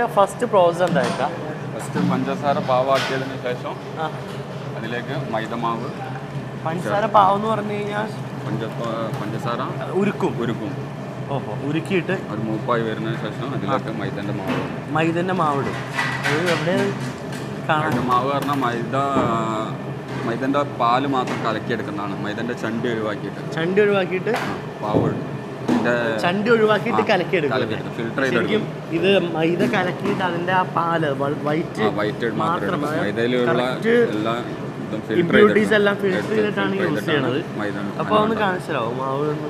First process എന്തായിട്ടാ first പഞ്ചസാര പാവാക്കിയതിന് ശേഷം ആ അതിലേക്ക് മൈദമാവ് പഞ്ചസാര പാവം എന്ന് പറഞ്ഞു കഴിഞ്ഞാൽ പഞ്ച പഞ്ചസാര ഉരുക്കും ഉരുക്കും ഓഹോ ഉരുക്കിയിട്ട് അത് മൂപ്പായി വരുന്നതിന് ശേഷം അതിലേക്ക് മൈദൻ്റെ മാവ് മൈദൻ്റെ മാവിടും അത് എവിടെ കാണാൻ മൈദ മാവ് പറഞ്ഞാൽ മൈദ മൈദൻ്റെ പാല് മാത്രം കലക്കിയെടുക്കുന്നതാണ് മൈദൻ്റെ ചണ്ടി ഒഴിവാക്കിയിട്ട് ചണ്ടി ഒഴിവാക്കിയിട്ട് ആ, പാവ് ഇതിൻ്റെ ചണ്ടി ഒഴിവാക്കിയിട്ട് കലക്കിയെടുക്കും കലക്കിയെടുക്കും ഫിൽട്ടർ ശരിക്കും ചെയ്തെടുക്കും ഇത് മൈദ കലക്കിയിട്ട് അതിന്റെ ആ പാല് വൈറ്റ് ആ വൈറ്റ് മാത്രം മാത്രം എടുക്കും മൈദയിലുള്ള correct എല്ലാ ഇതും ഫിൽട്ടർ ഇമ്പ്യൂരിറ്റീസ് എല്ലാം ഫിൽറ്റർ ചെയ്തിട്ടാണ് യൂസ് ചെയ്യണത് മൈദ അപ്പൊ ഒന്ന് കാണിച്ചാലോ മാവ് ഒന്ന്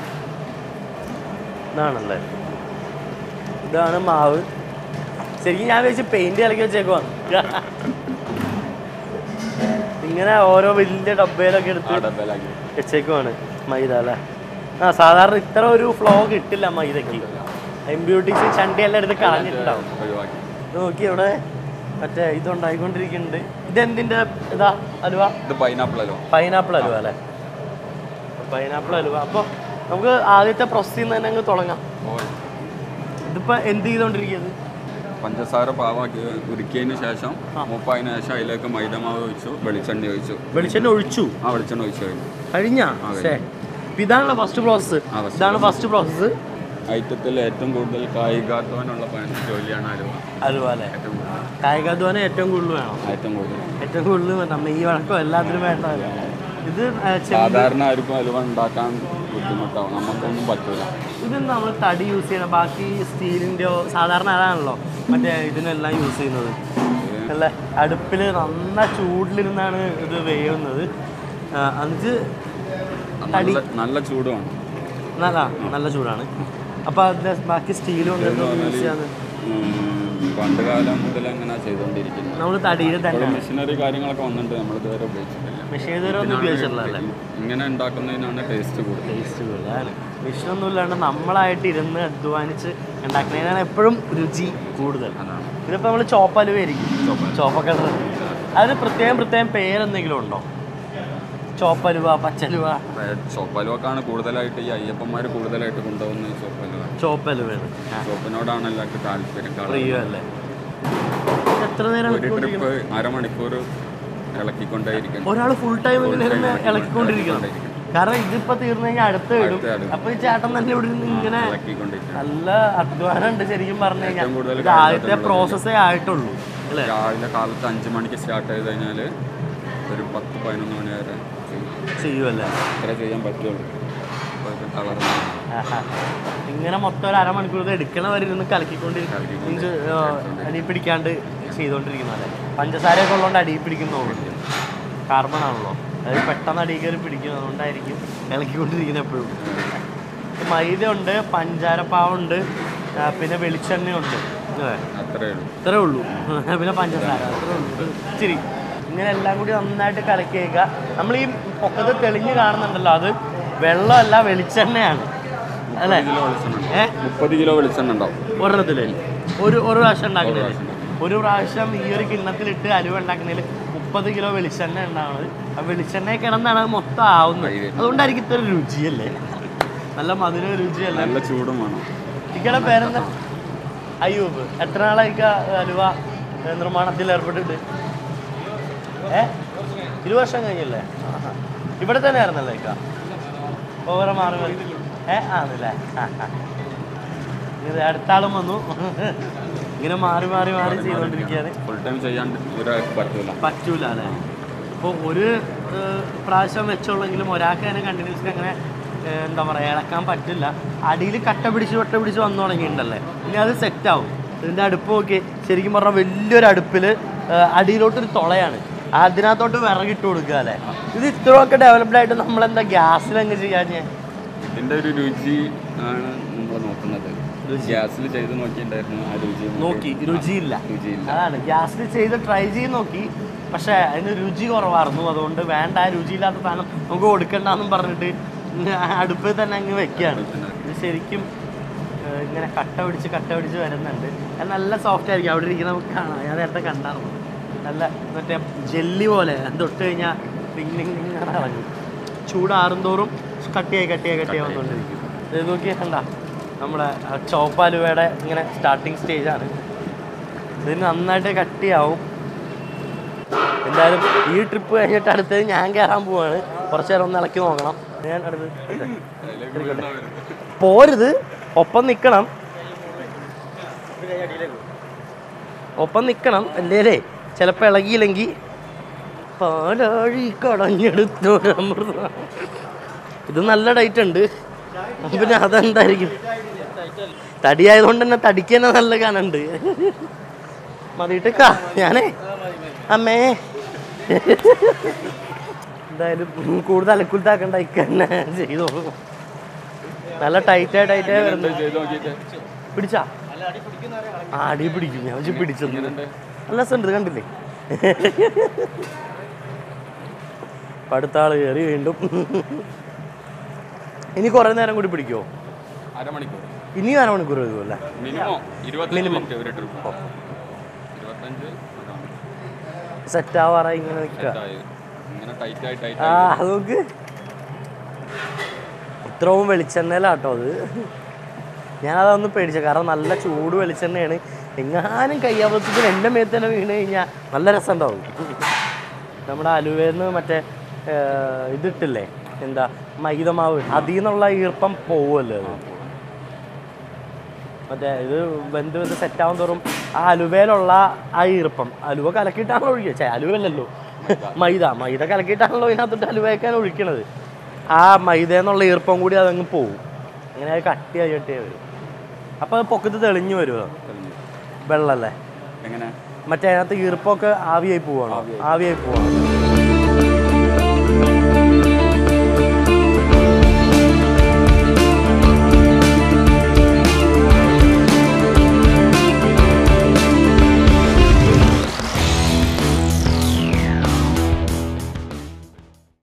ഇതാണല്ലേ ഇതാണ് മാവ് ശരിക്കും ഞാൻ വെച്ച് പെയിന്റ് കലക്കി വെച്ചേക്കുവാണ് ഇങ്ങനെ ഓരോ വലിയ ഡബ്ബയിലൊക്കെ എടുത്ത് ഡബലാക്കി വെച്ചേക്കുവാണ് മൈദ അല്ലേ ആ സാധാരണ ഇത്ര ഒരു ഫ്ലോ കിട്ടില്ല മൈദക്ക് ഇമ്പ്യൂരിറ്റീസ് ചണ്ടി എല്ലാം എടുത്ത് കളഞ്ഞിട്ടുണ്ടാവും ഒഴിവാക്കി ഇത് നോക്കി ഇവിടെ മറ്റേ ഇതുണ്ടായിക്കൊണ്ടിരിക്കുന്നുണ്ട് ഇതെന്തിന്റെ ഇതാ അലുവ ഇത് പൈനാപ്പിൾ അല്ലോ പൈനാപ്പിൾ അലുവ അല്ലേ പൈനാപ്പിൾ അലുവ അപ്പോൾ നമുക്ക് ആദ്യത്തെ പ്രോസസ്സിൽ നിന്ന് തന്നെ അങ്ങ് തുടങ്ങാം ഇതിപ്പോൾ എന്ത് ചെയ്തുകൊണ്ടിരിക്കുന്നത് പഞ്ചസാര പാവാക്കി ഉരുക്കിയതിന് ശേഷം മുപ്പായതിനു ശേഷം അതിലേക്ക് മൈദമാവ് ഒഴിച്ചു വെളിച്ചെണ്ണ ഒഴിച്ചു വെളിച്ചെണ്ണ ഒഴിച്ചു ആ വെളിച്ചെണ്ണ ഒഴിച്ചു കഴിഞ്ഞു കഴിഞ്ഞാ ശേ ഇതാണല്ലോ ഫസ്റ്റ് പ്രോസസ്സ് ആ, first ഇതാണ് ഫസ്റ്റ് പ്രോസസ്സ് ഐറ്റത്തിൽ ഏറ്റവും കൂടുതൽ കായികാധ്വാനമുള്ള പണി ജോലിയാണ് അലുവ അലുവ അല്ലേ ഏറ്റവും കൂടുതൽ കായികാധ്വാനം ഏറ്റവും കൂടുതൽ വേണം ഏറ്റവും കൂടുതൽ ഏറ്റവും കൂടുതൽ വേണം ഈ വഴക്കം എല്ലാത്തിനും വേണ്ട ഇത് ആ, ചെമ്പ് സാധാരണ ആർക്കും അലുവ ഉണ്ടാക്കാൻ ബുദ്ധിമുട്ടാവും നമുക്കൊന്നും പറ്റൂല ഇത് നമ്മൾ തടി യൂസ് ചെയ്യണം ബാക്കി സ്റ്റീലിൻ്റെയോ സാധാരണ അതാണല്ലോ മറ്റേ ഇതിനെല്ലാം യൂസ് ചെയ്യുന്നത് അല്ല അടുപ്പിൽ നന്ന ചൂടിലിരുന്നാണ് ഇത് വേവുന്നത് ആ, എന്നിട്ട് നല്ല നല്ല ചൂടുമാണ് നല്ല നല്ല ചൂടാണ് അപ്പോൾ അതിൻ്റെ ബാക്കി സ്റ്റീലും അങ്ങനത്തെ യൂസ് ചെയ്യാന്ന് ഉം, പണ്ട് കാലം മുതൽ അങ്ങനെ ചെയ്തുകൊണ്ടിരിക്കുന്നത് നമ്മൾ തടിയിൽ തന്നെ ഇപ്പോൾ മെഷീനറി കാര്യങ്ങളൊക്കെ വന്നിട്ട് നമ്മൾ ഇതുവരെ ഉപയോഗിച്ചിട്ടില്ല മെഷീൻ ഇതുവരെ ഒന്നും ഉപയോഗിച്ചിട്ടില്ല അല്ലേ ഇങ്ങനെ ഉണ്ടാക്കുന്നതിനാണ് ടേസ്റ്റ് കൂടുതൽ ടേസ്റ്റ് കൂടുതലാണ് മെഷീനൊന്നും ഇല്ലാണ്ട് നമ്മളായിട്ട് ഇരുന്ന് അധ്വാനിച്ച് ഉണ്ടാക്കുന്നതിനാണ് എപ്പോഴും രുചി കൂടുതൽ അതാണ് ഇതിപ്പോൾ നമ്മൾ ചോപ്പലുവായിരിക്കും ചോപ്പ കളർ അതിന് പ്രത്യേകം പ്രത്യേകം പേരെന്തെങ്കിലും ഉണ്ടോ ചോപ്പലുവ പച്ചലുവ ചോപ്പലുവക്കാണ് കൂടുതലായിട്ട് ഈ അയ്യപ്പന്മാർ കൂടുതലായിട്ട് കൊണ്ടുപോകുന്നത് ഈ ചോപ്പലുവ ചോപ്പലുവയാണ് ചോപ്പിനോടാണ് എല്ലാവർക്കും താല്പര്യം കളർ പ്രിയം അല്ലേ എത്ര നേരം ഒരു ട്രിപ്പ് അരമണിക്കൂർ ഇളക്കിക്കൊണ്ടേയിരിക്കണം ഒരാൾ ഫുൾ ടൈം ഇങ്ങനെ ഇരുന്ന് ഇളക്കിക്കൊണ്ടിരിക്കണം കാരണം ഇതിപ്പോ തീർന്നു കഴിഞ്ഞാൽ അടുത്ത് ഇടും അടുത്ത ഇടും. അപ്പൊ ഈ ചേട്ടൻ തന്നെ ഇവിടെ നിന്ന് ഇങ്ങനെ ഇളക്കിക്കൊണ്ടിരിക്കണം നല്ല അധ്വാനം ഉണ്ട് ശരിക്കും പറഞ്ഞു കഴിഞ്ഞാൽ ഏറ്റവും കൂടുതൽ ഇത് ആദ്യത്തെ പ്രോസസ്സേ ആയിട്ടുള്ളൂ അല്ലേ രാവിലെ കാലത്ത് അഞ്ച് മണിക്ക് സ്റ്റാർട്ട് ചെയ്ത് കഴിഞ്ഞാൽ ഒരു പത്ത് പതിനൊന്ന് മണി വരെ ചെയ്യും. ചെയ്യുമല്ലേ അത്ര ചെയ്യാൻ പറ്റുള്ളൂ കളർ ആഹാ. ഇങ്ങനെ മൊത്തം ഒരു അരമണിക്കൂർ ഇത് എടുക്കണ വരെ ഇരുന്ന് കലക്കിക്കൊണ്ടിരിക്കും കലക്കിക്കൊണ്ട് അടി പിടിക്കാണ്ട് ചെയ്തോണ്ടിരിക്കുന്നല്ലേ പഞ്ചസാരയൊക്കെ ഉള്ളതുകൊണ്ട് അടി പിടിക്കുന്നുള്ളൂ കാർബൺ ആണല്ലോ അത് പെട്ടെന്ന് അടി കയറി പിടിക്കും അതുകൊണ്ടായിരിക്കും ഇളക്കിക്കൊണ്ടിരിക്കുന്നത് എപ്പോഴും മൈദ ഉണ്ട് പഞ്ചാരപ്പാവുണ്ട് ആ, പിന്നെ വെളിച്ചെണ്ണയുണ്ട് അല്ലേ അത്രേ ഉള്ളൂ ഇത്രേ ഉള്ളൂ പിന്നെ പഞ്ചസാര അത്രേ ഉള്ളൂ ഇച്ചിരി ഇങ്ങനെ എല്ലാം കൂടി നന്നായിട്ട് കലക്കി വയ്ക്കുക നമ്മൾ ഈ പൊക്കത്ത് തെളിഞ്ഞ് കാണുന്നുണ്ടല്ലോ അത് വെള്ളമല്ല വെളിച്ചെണ്ണയാണ് അല്ലേ കിലോ വെളിച്ചെണ്ണ ഉണ്ടാവും. ഏ മുപ്പത് കിലോ വെളിച്ചെണ്ണ ഉണ്ടാവും ഒരെണ്ണത്തില് ഒരു ഒരു പ്രാവശ്യം ഉണ്ടാക്കുന്നതിൽ പ്രാവശ്യം. ഒരു പ്രാവശ്യം ഈ ഒരു കിണ്ണത്തിലിട്ട് അലുവ ഉണ്ടാക്കുന്നതിൽ മുപ്പത് കിലോ വെളിച്ചെണ്ണ ഉണ്ടാവുന്നത് ആ വെളിച്ചെണ്ണ കിടന്നാണ് അത് മൊത്തം ആവുന്നത് അയ്യോ. അതുകൊണ്ടായിരിക്കും ഇത്ര രുചിയല്ലേ നല്ല മധുര രുചിയല്ലേ നല്ല ചൂടും വേണം ഇക്കടെ പേരെന്താ അയ്യൂബ് എത്ര നാളായിക്ക അലുവ ഏ, നിർമ്മാണത്തിൽ ഏർപ്പെട്ടിട്ട് ഏ ഇരു വർഷം കഴിഞ്ഞല്ലേ ആഹാ. ഇവിടെ തന്നെ ആയിരുന്നല്ലേ ഇക്ക ഓവറെ മാറി മാറി ഏ ആണല്ലേ ആ, ആ. ഇത് അടുത്ത ആളും വന്നു ഇങ്ങനെ മാറി മാറി മാറി ചെയ്തുകൊണ്ടിരിക്കുകയാണ് ഫുൾ ടൈം ചെയ്യാൻ ഒരാൾക്ക് പറ്റൂല പറ്റൂല അല്ലേ അപ്പോൾ ഒരു ഏഹ്, പ്രാവശ്യം വെച്ചുള്ളെങ്കിലും ഒരാൾക്ക് തന്നെ കണ്ടിന്യൂസ്ലി അങ്ങനെ ഏഹ്, എന്താ പറയുക ഇളക്കാൻ പറ്റില്ല അടിയിൽ കട്ട പിടിച്ച് വട്ട പിടിച്ച് വന്നു തുടങ്ങിയിട്ടുണ്ടല്ലേ ഇനി അത് സെറ്റ് ആവും ഇതിൻ്റെ അടുപ്പ് നോക്കി ശരിക്കും പറഞ്ഞാൽ വലിയൊരു അടുപ്പിൽ അടിയിലോട്ടൊരു തുളയാണ് അതിനകത്തോട്ട് വിറകിട്ട് കൊടുക്കുക അല്ലേ ഇത് ഇത്രയൊക്കെ ഡെവലപ്ഡ് ആയിട്ട് നമ്മളെന്താ ഗ്യാസിൽ അങ്ങ് ചെയ്യാഞ്ഞേ ഇതിന്റെ ഒരു രുചി ആണ് നമ്മൾ നോക്കുന്നത് ഗ്യാസിൽ ചെയ്ത് നോക്കിയിട്ടുണ്ടായിരുന്നു ആ രുചി നമുക്ക് നോക്കി രുചിയില്ല രുചിയില്ല അതാണ് ഗ്യാസിൽ ചെയ്ത് ട്രൈ ചെയ്ത് നോക്കി പക്ഷേ അതിന് രുചി കുറവായിരുന്നു അതുകൊണ്ട് വേണ്ട ആ രുചിയില്ലാത്ത സാധനം നമുക്ക് കൊടുക്കണ്ടെന്നും പറഞ്ഞിട്ട് ഇന്ന് അടുപ്പിൽ തന്നെ അങ്ങ് വെക്കുകയാണ് ഇത് ശരിക്കും ഏഹ്, ഇങ്ങനെ കട്ട പിടിച്ച് കട്ട പിടിച്ച് വരുന്നുണ്ട് അത് നല്ല സോഫ്റ്റ് ആയിരിക്കും അവിടെ ഇരിക്കുന്ന നമുക്ക് കാണാം ഞാൻ നേരത്തെ കണ്ടായിരുന്നു നല്ല മറ്റേ ജെല്ലി പോലെ തൊട്ട് കഴിഞ്ഞാൽ ടിങ് ടിങ് ടിങ് എന്ന് ഇറങ്ങും ചൂടാറും തോറും കട്ടിയായി കട്ടിയായി കട്ടിയായി വന്നുകൊണ്ടിരിക്കും ഇത് നോക്കിയാൽ കണ്ട നമ്മുടെ ചോപ്പാലുവയുടെ ഇങ്ങനെ സ്റ്റാർട്ടിങ് സ്റ്റേജാണ് ഇതിന് നന്നായിട്ട് കട്ടിയാവും എന്തായാലും ഈ ട്രിപ്പ് കഴിഞ്ഞിട്ട് അടുത്തത് ഞാൻ കയറാൻ പോവാണ് കുറച്ച് നേരം ഒന്ന് ഇളക്കി നോക്കണം ഞാൻ അടുത്ത് പോരുത് ഒപ്പം നിൽക്കണം ഒപ്പം നിൽക്കണം അല്ലേലേ ചിലപ്പോൾ ഇളകിയില്ലെങ്കിൽ പാലാഴി കടഞ്ഞെടുത്തൊരമൃത ഇത് നല്ല ഡൈറ്റ് ഉണ്ട് പിന്നെ അതെന്തായിരിക്കും തടിയായതുകൊണ്ട് തന്നെ തടിക്ക് തന്നെ നല്ല കനുണ്ട് മതിയിട്ടേക്കാ ഞാനേ അമ്മേ എന്തായാലും കൂടുതൽ അലക്കുലത്താക്കണ്ട ഇക്ക തന്നെ ചെയ്തോ നല്ല ടൈറ്റായി ടൈറ്റായി വരുന്നത് ചെയ്ത് നോക്കിയിട്ട് പിടിച്ചാ ആ അടി പിടിക്കും ഞാൻ വെച്ച് പിടിച്ചത് എങ്ങനെയുണ്ട് നല്ല രസമുണ്ട് ഇത് കണ്ടില്ലേ ഇപ്പൊ അടുത്ത ആള് കയറി വീണ്ടും ഇനി കുറെ നേരം കൂടി പിടിക്കുമോ അരമണിക്കൂർ ഇനിയും അരമണിക്കൂർ വരുമല്ലേ മിനിമം ഇരുപത്തഞ്ച് Minimum. മിനിറ്റ് ഒരു ട്രിപ്പ് ഇരുപത്തഞ്ച് സെറ്റ് ആവാറായി ഇങ്ങനെ നിൽക്കുക സെറ്റായി ഇങ്ങനെ ടൈറ്റ് ആയി ടൈറ്റ് ആ ആയി അത് നോക്ക് ഇത്രയും വെളിച്ചെണ്ണയിലാട്ടോ അത് ഞാനതൊന്ന് പേടിച്ച കാരണം നല്ല ചൂട് വെളിച്ചെണ്ണയാണ് എങ്ങാനും കയ്യാപത്തിന് എൻ്റെ മേത്ത് തന്നെ വീണ് കഴിഞ്ഞാൽ നല്ല രസം ഉണ്ടാവും നമ്മുടെ അലുവേന്ന് മറ്റേ ഏ, ഇതിട്ടില്ലേ എന്താ മൈദമാവ് അതിൽ നിന്നുള്ള ഈർപ്പം പോവുമല്ലോ അത് മറ്റേ ഇത് വെന്ത് വെന്ത് സെറ്റാവും തോറും ആ അലുവയിലുള്ള ആ ഈർപ്പം അലുവ കലക്കിയിട്ടാണല്ലോ ഒഴിക്കുക ചേ അലുവല്ലല്ലോ മൈദ മൈദ കലക്കിയിട്ടാണല്ലോ ഇതിനകത്തോട്ട് അലുവയൊക്കെയാണ് ഒഴിക്കണത് ആ മൈദയെന്നുള്ള ഈർപ്പം കൂടി അതങ്ങ് പോവും അങ്ങനെ അത് കട്ടിയായി കട്ടിയായി വരും അപ്പോൾ അത് പൊക്കത്ത് തെളിഞ്ഞു വരുമോ വെള്ളമല്ലേ എങ്ങനെ മറ്റേ അതിനകത്ത് ഈർപ്പമൊക്കെ ആവിയായി പോവാണോ ആവിയായി പോവാണോ